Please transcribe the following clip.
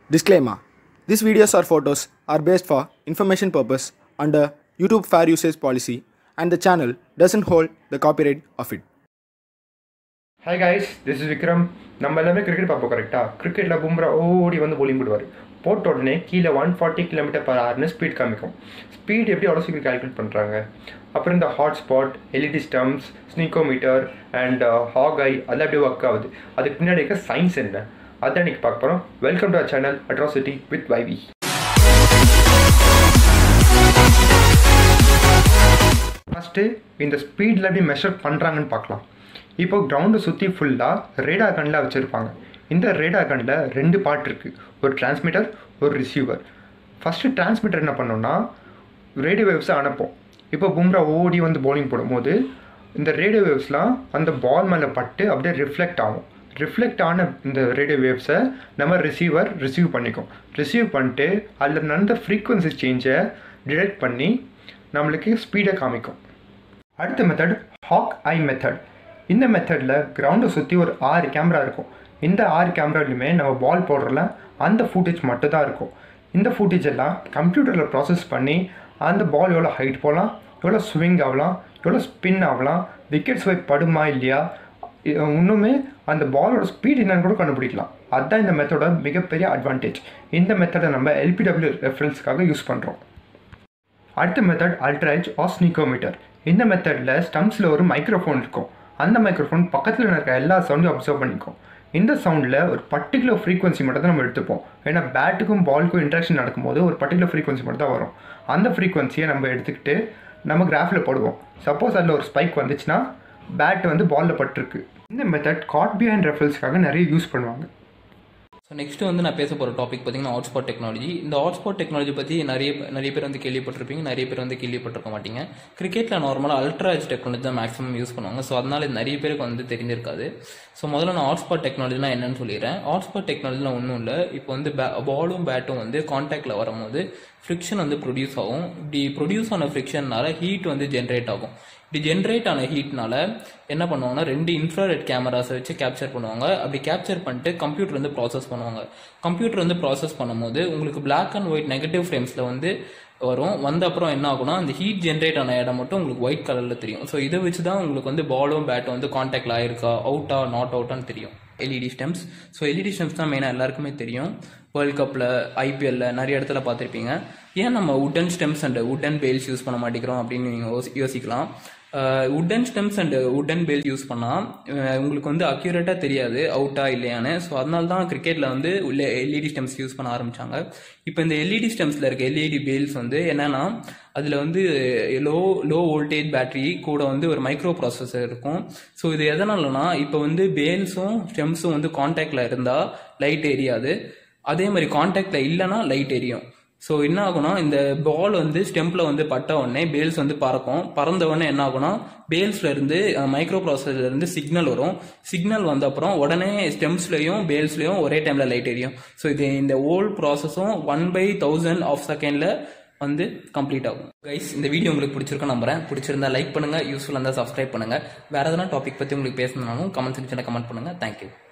Disclaimer These videos or photos are based for information purpose under YouTube Fair Usage Policy and the channel doesn't hold the copyright of it. Hi guys this is Vikram நம்ம எல்லாமே cricket பார்ப்போம் கரெக்டாக கிரிக்கெட்டில் பும்ரா ஓடி வந்து bowling போடுவார் போட்ட உடனே கீழே ஒன் ஃபார்ட்டி கிலோமீட்டர் பர் ஹவர்னு ஸ்பீட் காமிக்கும் ஸ்பீட் எப்படி அவ்வளோ சீக்கிரம் கால்குலேட் பண்ணுறாங்க அப்புறம் இந்த hot spot LED stumps snickometer and hawk eye அதெல்லாம் எப்படி ஒர்க் ஆகுது அதுக்கு பின்னாடி இருக்க சயின்ஸ் என்ன அதான் இன்னைக்கு பார்க்க போகிறோம் welcome to our channel atrocity with வைவி ஃபஸ்ட்டு இந்த ஸ்பீடில் எப்படி மெஷர் பண்ணுறாங்கன்னு பார்க்கலாம் இப்போ கிரவுண்டை சுற்றி ஃபுல்லாக ரேடார் கண்ணில் வச்சுருப்பாங்க இந்த ரேடார் கண்ணில் ரெண்டு பார்ட் இருக்குது ஒரு டிரான்ஸ்மிட்டர் ஒரு ரிசீவர் ஃபஸ்ட்டு டிரான்ஸ்மிட்டர் என்ன பண்ணோம்னா ரேடியோ வேவ்ஸை அனுப்போம் இப்போ பும்ரா ஓடி வந்து bowling போடும்போது இந்த ரேடியோ வேவ்ஸ்லாம் அந்த பால் மேலே பட்டு அப்படியே ரிஃப்ளெக்ட் ஆகும் ரிஃப்ளெக்ட் ஆன இந்த ரேடியோ வேவ்ஸை நம்ம ரிசீவர் ரிசீவ் பண்ணிக்கும் ரிசீவ் பண்ணிட்டு அதில் நடந்த ஃப்ரீக்வன்சி சேஞ்சை டிடெக்ட் பண்ணி நம்மளுக்கு ஸ்பீடை காமிக்கும் அடுத்த மெத்தட் ஹாக் ஐ மெத்தட் இந்த மெத்தடில் கிரவுண்டை சுற்றி ஒரு ஆறு கேமரா இருக்கும் இந்த ஆறு கேமராலையுமே நம்ம பால் போடுறல அந்த ஃபூட்டேஜ் மட்டும் தான் இருக்கும் இந்த ஃபூட்டேஜ் எல்லாம் கம்ப்யூட்டரில் ப்ராசஸ் பண்ணி அந்த பால் எவ்வளோ ஹைட் போகலாம் எவ்வளோ ஸ்விங் ஆகலாம் எவ்வளோ ஸ்பின் ஆகலாம் விக்கெட் ஸ்வைப் படுமா இல்லையா இ- இன்னுமே அந்த பாலோட ஸ்பீட் என்னன்னு கூட கண்டுபிடிக்கலாம் அதுதான் இந்த மெத்தடோட மிகப்பெரிய அட்வான்டேஜ் இந்த மெத்தடை நம்ம எல்பிடபிள்யூ ரெஃபரன்ஸ்க்காக யூஸ் பண்ணுறோம் அடுத்த மெத்தட் அல்ட்ராஜ் ஆர் ஸ்னீக்கோமீட்டர் இந்த மெத்தடில் ஸ்டம்ப்ஸில் ஒரு மைக்ரோஃபோன் இருக்கும் அந்த மைக்ரோஃபோன் பக்கத்தில் இருக்க எல்லா சவுண்டையும் அப்சர்வ் பண்ணிக்கும் இந்த சவுண்டில் ஒரு பர்டிகுலர் ஃப்ரீக்வன்சி மட்டும் தான் நம்ம எடுத்துப்போம் ஏன்னா பேட்டுக்கும் பாலுக்கும் இன்ட்ராக்ஷன் நடக்கும்போது ஒரு பர்டிகுலர் ஃப்ரீக்வன்சி மட்டும் தான் வரும் அந்த ஃப்ரீக்வன்சியை நம்ம எடுத்துக்கிட்டு நம்ம கிராஃபில் போடுவோம் சப்போஸ் அதில் ஒரு ஸ்பைக் வந்துச்சுன்னா பேட் வந்து பாலில் பட்டிருக்கு இந்த மெத்தட் காட் பிஹைண்ட் ரெஃபரன்ஸ்க்காக நிறைய யூஸ் பண்ணுவாங்க ஸோ நெக்ஸ்ட் வந்து நான் பேச போகிற டாபிக் பார்த்தீங்கன்னா ஹாட்ஸ்பாட் டெக்னாலஜி இந்த ஹாட்ஸ்பாட் டெக்னாலஜி பற்றி நிறைய நிறைய பேர் வந்து கேள்விப்பட்டிருப்பீங்க நிறைய பேர் வந்து கேள்விப்பட்டிருக்க மாட்டீங்க கிரிக்கெட்டில் நார்மலாக அல்ட்ராஜ் டெக்னாலஜி தான் மேக்ஸிமம் யூஸ் பண்ணுவாங்க ஸோ அதனால இது நிறைய பேருக்கு வந்து தெரிஞ்சிருக்காது ஸோ முதல்ல நான் ஹாட்ஸ்பாட் டெக்னாலஜினா என்னன்னு சொல்லிடுறேன் ஹாட்ஸ்பாட் டெக்னாலஜிலாம் ஒன்றும் இல்லை இப்போ வந்து பாலும் பேட்டும் வந்து காண்டாக்டில் வரும்போது ஃப்ரிக்ஷன் வந்து ப்ரொடியூஸ் ஆகும் இப்படி ப்ரொடியூஸ் ஆன ஃப்ரிக்ஷன்னால ஹீட் வந்து ஜென்ரேட் ஆகும் இப்படி ஜென்ரேட் ஆன ஹீட்னால என்ன பண்ணுவாங்கன்னா ரெண்டு இன்ஃப்ராரெட் கேமராஸை வச்சு கேப்சர் பண்ணுவாங்க அப்படி கேப்சர் பண்ணிட்டு கம்ப்யூட்டர் வந்து ப்ராசஸ் பண்ணுவாங்க கம்ப்யூட்டர் வந்து ப்ராசஸ் பண்ணும்போது உங்களுக்கு Black அண்ட் ஒயிட் நெகட்டிவ் ஃப்ரேம்ஸில் வந்து வரும் வந்த அப்புறம் என்ன ஆகும்னா அந்த ஹீட் ஜென்ரேட் ஆன இடம் மட்டும் உங்களுக்கு ஒயிட் கலரில் தெரியும் ஸோ இதை வச்சு தான் உங்களுக்கு வந்து பாலும் பேட்டும் வந்து காண்டாக்டில் ஆயிருக்கா அவுட்டா நாட் அவுட்டான்னு தெரியும் LED stumps so LED stumps தான் மெயினாக எல்லாருக்குமே தெரியும் வேர்ல்ட் கப்பில் ஐபிஎல்ல நிறைய இடத்துல பார்த்துருப்பீங்க ஏன் நம்ம wooden stumps and wooden bails use பண்ண மாட்டேங்கிறோம் அப்படின்னு நீங்கள் யோசி- யோசிக்கலாம் wooden stumps and wooden bail use பண்ணால் உங்களுக்கு வந்து அக்யூரேட்டாக தெரியாது அவுட்டா இல்லையான்னு ஸோ அதனால தான் கிரிக்கெட்டில் வந்து உள்ள எல்இடி ஸ்டெம்ஸ் யூஸ் பண்ண ஆரம்பிச்சாங்க இப்போ இந்த எல்இடி ஸ்டெம்ஸில் இருக்க எல்இடி பேல்ஸ் வந்து என்னன்னா அதில் வந்து லோ லோ வோல்டேஜ் பேட்டரி கூட வந்து ஒரு மைக்ரோ ப்ராசஸர் இருக்கும் ஸோ இது எதனாலனா இப்போ வந்து பேல்ஸும் ஸ்டெம்ஸும் வந்து காண்டாக்டில் இருந்தால் லைட் எரியாது அதே மாதிரி காண்டாக்டில் இல்லைன்னா லைட் எரியும் ஸோ என்ன ஆகும்னா இந்த பால் வந்து ஸ்டெம்பில் வந்து பட்ட உடனே பேல்ஸ் வந்து பறக்கும் பறந்த உடனே என்ன ஆகும்னா பேல்ஸ்ல இருந்து மைக்ரோ ப்ராசஸர்ல இருந்து சிக்னல் வரும் சிக்னல் வந்த அப்புறம் உடனே ஸ்டெம்ஸ்லயும் பேல்ஸ்லயும் ஒரே டைம்ல லைட் எரியும் ஸோ இது இந்த ஓல் ப்ராசஸும் ஒன் பை தௌசண்ட் ஆஃப் செகண்ட்ல வந்து கம்ப்ளீட் ஆகும் கைஸ் இந்த வீடியோ உங்களுக்கு பிடிச்சிருக்கும் நம்புறேன் பிடிச்சிருந்தா லைக் பண்ணுங்க யூஸ்ஃபுல்லாக இருந்தால் சப்ஸ்கிரைப் பண்ணுங்க வேற எதனா டாபிக் பத்தி உங்களுக்கு பேசணும்னாலும் கமெண்ட் செக்ஷனில் கமெண்ட் பண்ணுங்க தேங்க்யூ